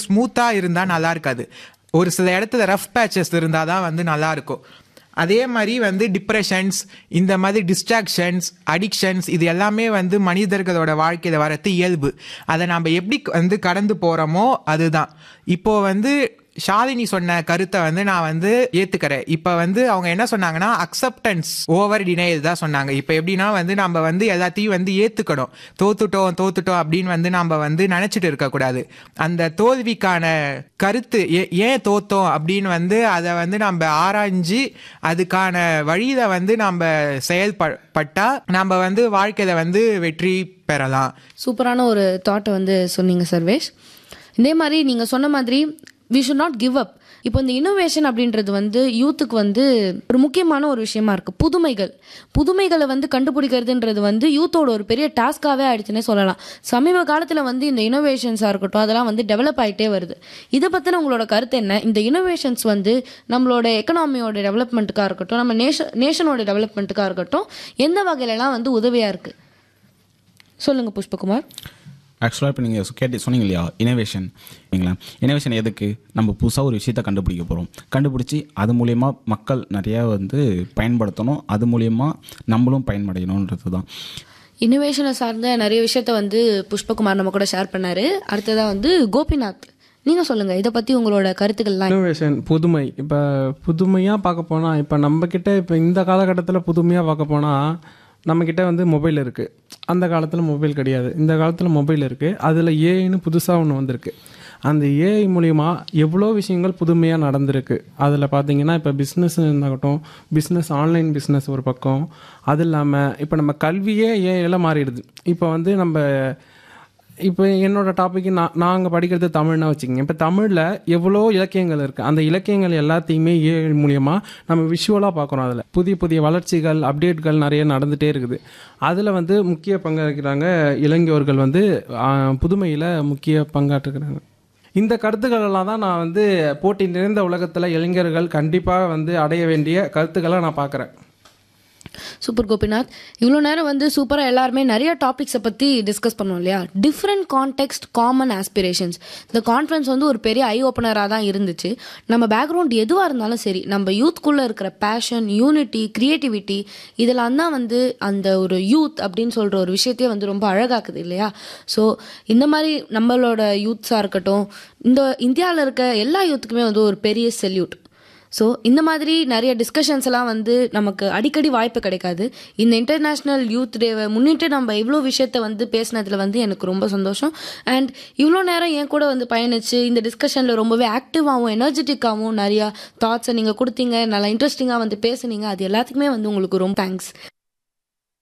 ஸ்மூத்தாக இருந்தால் நல்லா இருக்காது ஒரு சில இடத்துல ரஃப் பேச்சஸ் இருந்தால் தான் வந்து நல்லா இருக்கும் அதே மாதிரி வந்து டிப்ரெஷன்ஸ் இந்த மாதிரி டிஸ்ட்ராக்ஷன்ஸ் அடிக்ஷன்ஸ் இது எல்லாமே வந்து மனிதர்களோட வாழ்க்கையில் வரது இயல்பு அதை நம்ம எப்படி வந்து கடந்து போகிறோமோ அதுதான் இப்போ வந்து ஷாலினி சொன்ன கருத்தை வந்து நான் வந்து ஏத்துக்கிறேன் இப்போ வந்து அவங்க என்ன சொன்னாங்கன்னா அக்செப்டன்ஸ் ஓவர் டினைல் தான் சொன்னாங்க இப்போ எப்படின்னா வந்து நம்ம வந்து எல்லாத்தையும் வந்து ஏத்துக்கணும் தோத்துட்டோம் தோத்துட்டோம் அப்படின்னு வந்து நம்ம வந்து நினைச்சிட்டு இருக்கக்கூடாது அந்த தோல்விக்கான கருத்து ஏ- ஏன் தோத்தோம் அப்படின்னு வந்து அதை வந்து நம்ம ஆராய்ஞ்சு அதுக்கான வழியில வந்து நம்ம செயல்பட்டா நம்ம வந்து வாழ்க்கையில வந்து வெற்றி பெறலாம் சூப்பரான ஒரு தாட்டை வந்து சொன்னீங்க சர்வேஷ் இதே மாதிரி நீங்கள் சொன்ன மாதிரி we should not give up இப்போ இந்த இன்னோவேஷன் அப்படின்றது வந்து யூத்துக்கு வந்து ஒரு முக்கியமான ஒரு விஷயமா இருக்கு புதுமைகள் புதுமைகளை வந்து கண்டுபிடிக்கிறதுன்றது வந்து யூத்தோட ஒரு பெரிய டாஸ்காகவே ஆயிடுச்சுன்னே சொல்லலாம் சமீப காலத்தில் வந்து இந்த இன்னோவேஷன்ஸாக இருக்கட்டும் அதெல்லாம் வந்து டெவலப் ஆகிட்டே வருது இதை பற்றின உங்களோட கருத்து என்ன இந்த இன்னோவேஷன்ஸ் வந்து நம்மளோட எக்கனாமியோட டெவலப்மெண்ட்டுக்காக இருக்கட்டும் நம்ம நேஷ நேஷனோட டெவலப்மெண்ட்டுக்காக இருக்கட்டும் எந்த வகையிலலாம் வந்து உதவியாக இருக்குது சொல்லுங்கள் புஷ்பகுமார் ஆக்சுவலாக இப்போ நீங்கள் கேட்டு சொன்னீங்க இல்லையா இனோவேஷன் சரிங்களா இனோவேஷன் எதுக்கு நம்ம புதுசாக ஒரு விஷயத்தை கண்டுபிடிக்க போகிறோம் கண்டுபிடிச்சி அது மூலயமா மக்கள் நிறையா வந்து பயன்படுத்தணும் அது மூலயமா நம்மளும் பயனடையணுன்றது தான் இன்னோவேஷனை சார்ந்த நிறைய விஷயத்த வந்து புஷ்பகுமார் நம்ம கூட ஷேர் பண்ணாரு அடுத்ததா வந்து கோபிநாத் நீங்க சொல்லுங்க இதை பத்தி உங்களோட கருத்துக்கள்லாம் இன்னோவேஷன் புதுமை இப்போ புதுமையாக பார்க்க போனால் இப்போ நம்மக்கிட்ட இப்போ இந்த காலகட்டத்தில் புதுமையாக பார்க்க போனால் நம்மக்கிட்ட வந்து மொபைல் இருக்குது அந்த காலத்தில் மொபைல் கிடையாது இந்த காலத்தில் மொபைல் இருக்குது அதில் ஏஐன்னு புதுசாக ஒன்று வந்திருக்கு அந்த ஏஐ மூலிமா எவ்வளோ விஷயங்கள் புதுமையாக நடந்திருக்கு அதில் பார்த்தீங்கன்னா இப்போ பிஸ்னஸ் இருந்தாகட்டும் பிஸ்னஸ் ஆன்லைன் பிஸ்னஸ் ஒரு பக்கம் அது இல்லாமல் இப்போ நம்ம கல்வியே ஏஐல மாறிடுது இப்போ வந்து நம்ம இப்போ என்னோட டாபிக் நான் நாங்கள் படிக்கிறது தமிழ்னா வச்சுக்கோங்க இப்போ தமிழில் எவ்வளோ இலக்கியங்கள் இருக்குது அந்த இலக்கியங்கள் எல்லாத்தையுமே ஏ மூலியமாக நம்ம விஷுவலாக பார்க்குறோம் அதில் புதிய புதிய வளர்ச்சிகள் அப்டேட்கள் நிறைய நடந்துகிட்டே இருக்குது அதில் வந்து முக்கிய பங்காற்றுறாங்க இளைஞர்கள் வந்து புதுமையில் முக்கிய பங்காற்றுக்கிறாங்க இந்த கருத்துக்கள் எல்லாம் தான் நான் வந்து போட்டி நிறைந்த உலகத்தில் இளைஞர்கள் கண்டிப்பாக வந்து அடைய வேண்டிய கருத்துக்களை நான் பார்க்குறேன் சூப்பர் கோபிநாத் இவ்வளோ நேரம் வந்து சூப்பராக எல்லாருமே நிறைய டாபிக்ஸை பற்றி டிஸ்கஸ் பண்ணோம் இல்லையா டிஃப்ரெண்ட் கான்டெக்ட் காமன் ஆஸ்பிரேஷன்ஸ் இந்த கான்ஃபரன்ஸ் வந்து ஒரு பெரிய ஐ ஓப்பனராக தான் இருந்துச்சு நம்ம பேக்ரவுண்ட் எதுவாக இருந்தாலும் சரி நம்ம யூத்குள்ளே இருக்கிற பேஷன் யூனிட்டி க்ரியேட்டிவிட்டி இதெல்லாம் தான் வந்து அந்த ஒரு யூத் அப்படின்னு சொல்கிற ஒரு விஷயத்தையே வந்து ரொம்ப அழகாக்குது இல்லையா ஸோ இந்த மாதிரி நம்மளோட யூத்ஸாக இருக்கட்டும் இந்த இந்தியாவில் இருக்க எல்லா யூத்துக்குமே வந்து ஒரு பெரிய செல்யூட் ஸோ இந்த மாதிரி நிறைய டிஸ்கஷன்ஸ் எல்லாம் வந்து நமக்கு அடிக்கடி வாய்ப்பு கிடைக்காது இந்த இன்டர்நேஷ்னல் யூத் டேவை முன்னிட்டு நம்ம இவ்வளோ விஷயத்த வந்து பேசினதுல வந்து எனக்கு ரொம்ப சந்தோஷம் அண்ட் இவ்வளோ நேரம் என் கூட வந்து பயணிச்சு இந்த டிஸ்கஷனில் ரொம்பவே ஆக்டிவாகவும் எனர்ஜெட்டிக்காகவும் நிறையா தாட்ஸை நீங்கள் கொடுத்தீங்க நல்லா இன்ட்ரெஸ்டிங்காக வந்து பேசுனீங்க அது எல்லாத்துக்குமே வந்து உங்களுக்கு ரொம்ப தேங்க்ஸ்